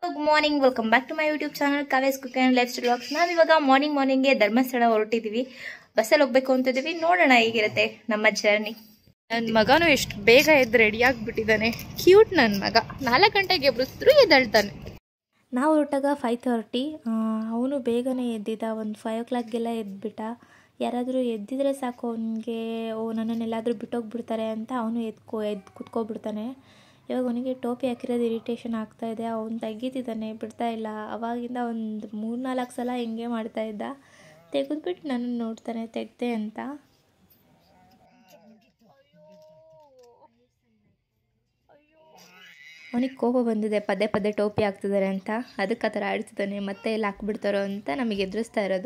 good morning welcome back to my YouTube channel ಕಾವೇಸ್ cook and lifestyle vlogs ನಾವು ಇವಾಗ morning ಮಾರ್ನಿಂಗ್ಗೆ Dharmasthala ಹೊರಟಿದ್ದೀವಿ ಬಸ್ಸಲ್ಲಿ ಹೋಗ್ಬೇಕು ಅಂತಿದ್ದೀವಿ ನೋಡೋಣ ಹೇಗಿರುತ್ತೆ ನಮ್ಮ ಜರ್ನಿ ನನ್ನ ಮಗನು ಎಷ್ಟು ಬೇಗ ಎದ್ದು ರೆಡಿ ಆಗಿಬಿಟ್ಟಿದ್ದಾನೆ ಕ್ಯೂಟ್ ನನ್ನ ಮಗ ನಾಲ್ಕು ಗಂಟೆಗೆ ಎಬ್ಬಿಸಿದ್ರು ಎದ್ದೇಳ್ತಾನೆ ನಾವು ಹೊರಟಾಗ ಫೈವ್ ತರ್ಟಿ ಅವನು ಬೇಗನೆ ಎದ್ದಿದ್ದ ಒಂದು ಫೈವ್ ಓ ಕ್ಲಾಕ್ಗೆಲ್ಲ ಎದ್ಬಿಟ್ಟ ಯಾರಾದರೂ ಎದ್ದಿದ್ರೆ ಸಾಕು ಅವನಿಗೆ ಓ ನನ್ನನ್ನೆಲ್ಲಾದರೂ ಬಿಟ್ಟೋಗ್ಬಿಡ್ತಾರೆ ಅಂತ ಅವನು ಎದ್ಕೋ ಎದ್ದು ಕುತ್ಕೊಬಿಡ್ತಾನೆ ಇವಾಗ ಅವನಿಗೆ ಟೋಪಿ ಹಾಕಿರೋದು ಇರಿಟೇಷನ್ ಆಗ್ತಾ ಇದೆ ಅವನು ತೆಗೀತಿದ್ದಾನೆ ಬಿಡ್ತಾ ಇಲ್ಲ ಅವಾಗಿಂದ ಒಂದು ಮೂರು ನಾಲ್ಕು ಸಲ ಹಿಂಗೆ ಮಾಡ್ತಾ ಇದ್ದ ತೆಗೆದ್ಬಿಟ್ಟು ನನ್ನನ್ನು ನೋಡ್ತಾನೆ ತೆಗ್ದೆ ಅಂತ ಅವನಿಗೆ ಕೋಪ ಬಂದಿದೆ ಪದೇ ಪದೇ ಟೋಪಿ ಹಾಕ್ತಿದ್ದಾರೆ ಅಂತ ಅದಕ್ಕೆ ಆ ಥರ ಆಡ್ತಿದ್ದಾನೆ ಮತ್ತೆ ಎಲ್ಲಿ ಹಾಕ್ಬಿಡ್ತಾರೋ ಅಂತ ನಮಗೆ ಎದುರಿಸ್ತಾ ಇರೋದು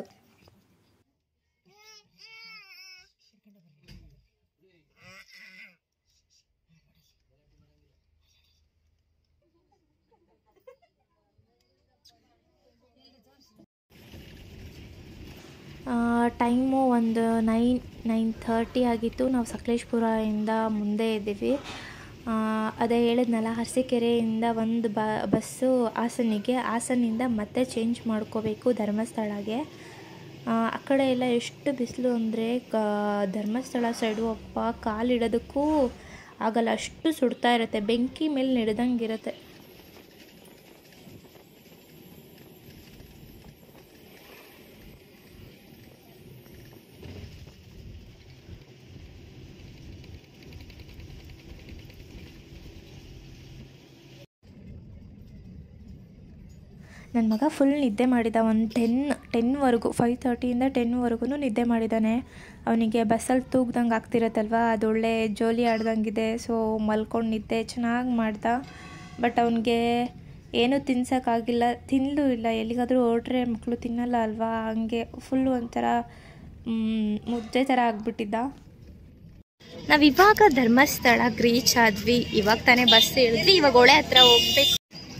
ಟೈಮು ಒಂದು ನೈನ್ ನೈನ್ ಥರ್ಟಿ ಆಗಿತ್ತು ನಾವು ಸಕಲೇಶ್ಪುರದಿಂದ ಮುಂದೆ ಇದ್ದೀವಿ ಆ, ಅದೇ ಹೇಳಿದ್ನಲ್ಲ ಅರಸೀಕೆರೆಯಿಂದ ಒಂದು ಬ ಬಸ್ಸು ಹಾಸನಿಗೆ ಹಾಸನಿಂದ ಮತ್ತೆ ಚೇಂಜ್ ಮಾಡ್ಕೋಬೇಕು ಧರ್ಮಸ್ಥಳಗೆ ಆ ಆ ಕಡೆ ಎಲ್ಲ ಎಷ್ಟು ಬಿಸಿಲು ಅಂದರೆ ಕ ಧರ್ಮಸ್ಥಳ ಸೈಡು ಅಪ್ಪ ಕಾಲಿಡೋದಕ್ಕೂ ಆಗಲ್ಲ ಅಷ್ಟು ಸುಡ್ತಾ ಇರುತ್ತೆ ಬೆಂಕಿ ಮೇಲೆ ನಡೆದಂಗೆ ಇರುತ್ತೆ ನನ್ನ ಮಗ ಫುಲ್ ನಿದ್ದೆ ಮಾಡಿದ ಒಂದು ಟೆನ್ ಟೆನ್ವರೆಗೂ ಫೈವ್ ತರ್ಟಿಯಿಂದ ಟೆನ್ವರೆಗೂ ನಿದ್ದೆ ಮಾಡಿದ್ದಾನೆ ಅವನಿಗೆ ಬಸ್ಸಲ್ಲಿ ತೂಗ್ದಂಗೆ ಆಗ್ತಿರತ್ತಲ್ವ ಅದು ಒಳ್ಳೆ ಜೋಲಿ ಆಡ್ದಂಗಿದೆ ಸೊ ಮಲ್ಕೊಂಡು ನಿದ್ದೆ ಚೆನ್ನಾಗಿ ಮಾಡ್ದ ಬಟ್ ಅವನಿಗೆ ಏನೂ ತಿನ್ಸೋಕ್ಕಾಗಿಲ್ಲ ತಿನ್ನಲೂ ಇಲ್ಲ ಎಲ್ಲಿಗಾದರೂ ಹೊರಟ್ರೆ ಮಕ್ಕಳು ತಿನ್ನಲ್ಲ ಅಲ್ವಾ ಹಂಗೆ ಫುಲ್ ಒಂಥರ ಮ್, ಮುದ್ದೆ ಥರ ಆಗಿಬಿಟ್ಟಿದ್ದ ನಾವಿವಾಗ ಧರ್ಮಸ್ಥಳಕ್ಕೆ ರೀಚ್ ಆದ್ವಿ ಇವಾಗ ತಾನೇ ಬಸ್ ಇಳಿದ್ವಿ ಇವಾಗ ಹೊಳೆ ಹತ್ರ ಹೋಗ್ಬೇಕು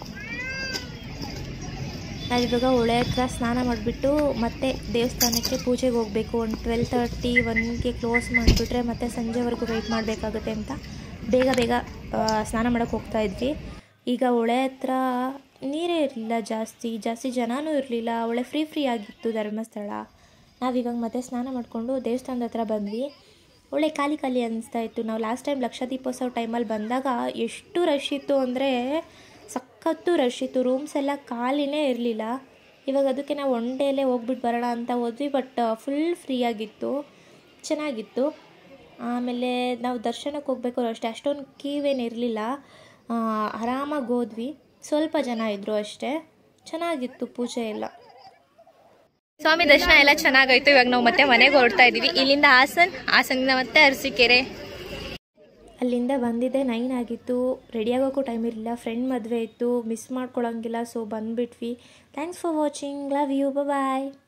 ನಾವಿವಾಗ ಹೊಳೆ ಹತ್ರ ಸ್ನಾನ ಮಾಡಿಬಿಟ್ಟು ಮತ್ತೆ ದೇವಸ್ಥಾನಕ್ಕೆ ಪೂಜೆಗೆ ಹೋಗಬೇಕು ಒಂದು ಟ್ವೆಲ್ ತರ್ಟಿ ಒನ್ಗೆ ಕ್ಲೋಸ್ ಮಾಡಿಬಿಟ್ರೆ ಮತ್ತೆ ಸಂಜೆವರೆಗೂ ವೆಯ್ಟ್ ಮಾಡಬೇಕಾಗುತ್ತೆ ಅಂತ ಬೇಗ ಬೇಗ ಆ, ಸ್ನಾನ ಮಾಡೋಕ್ಕೆ ಹೋಗ್ತಾ ಇದ್ವಿ ಈಗ ಹೊಳೆ ಹತ್ರ ನೀರೇ ಇರಲಿಲ್ಲ ಜಾಸ್ತಿ ಜಾಸ್ತಿ ಜನನೂ ಇರಲಿಲ್ಲ ಒಳ್ಳೆ ಫ್ರೀ ಫ್ರೀ ಆಗಿತ್ತು ಧರ್ಮಸ್ಥಳ ನಾವಿವಾಗ ಮತ್ತೆ ಸ್ನಾನ ಮಾಡಿಕೊಂಡು ದೇವಸ್ಥಾನದ ಹತ್ರ ಬಂದ್ವಿ ಒಳ್ಳೆ ಖಾಲಿ ಖಾಲಿ ಅನಿಸ್ತಾ ಇತ್ತು ನಾವು ಲಾಸ್ಟ್ ಟೈಮ್ ಲಕ್ಷ ದೀಪೋತ್ಸವ ಟೈಮಲ್ಲಿ ಬಂದಾಗ ಎಷ್ಟು ರಶ್ ಇತ್ತು ಅಂದರೆ ಸಖತ್ತು ರಶ್ ಇತ್ತು ರೂಮ್ಸ್ ಎಲ್ಲ ಖಾಲಿನೇ ಇರಲಿಲ್ಲ ಇವಾಗ ಅದಕ್ಕೆ ನಾವು ಒನ್ ಡೇಲೇ ಹೋಗ್ಬಿಟ್ಟು ಬರೋಣ ಅಂತ ಹೋದ್ವಿ ಬಟ್ ಫುಲ್ ಫ್ರೀ ಆಗಿತ್ತು ಚೆನ್ನಾಗಿತ್ತು ಆಮೇಲೆ ನಾವು ದರ್ಶನಕ್ಕೆ ಹೋಗ್ಬೇಕು ಅಷ್ಟೇ ಅಷ್ಟೊಂದು ಕ್ಯೂವೇನು ಇರಲಿಲ್ಲ ಆರಾಮಾಗಿ ಹೋದ್ವಿ ಸ್ವಲ್ಪ ಜನ ಇದ್ದರು ಅಷ್ಟೇ ಚೆನ್ನಾಗಿತ್ತು ಪೂಜೆ ಎಲ್ಲ ಸ್ವಾಮಿ ದರ್ಶನ ಎಲ್ಲ ಚೆನ್ನಾಗಾಯ್ತು ಇವಾಗ ನಾವು ಮತ್ತೆ ಮನೆಗೆ ಹೊರಡ್ತಾ ಇದ್ದೀವಿ ಇಲ್ಲಿಂದ ಹಾಸನ್ ಹಾಸನಿಂದ ಮತ್ತೆ ಅರಸೀಕೆರೆ ಅಲ್ಲಿಂದ ಬಂದಿದ್ದೆ ನೈನ್ ಆಗಿತ್ತು ರೆಡಿ ಆಗೋಕ್ಕೂ ಟೈಮ್ ಇರಲಿಲ್ಲ ಫ್ರೆಂಡ್ ಮದುವೆ ಇತ್ತು ಮಿಸ್ ಮಾಡ್ಕೊಳಂಗಿಲ್ಲ ಸೊ ಬಂದ್ಬಿಟ್ವಿ thanks for watching love you bye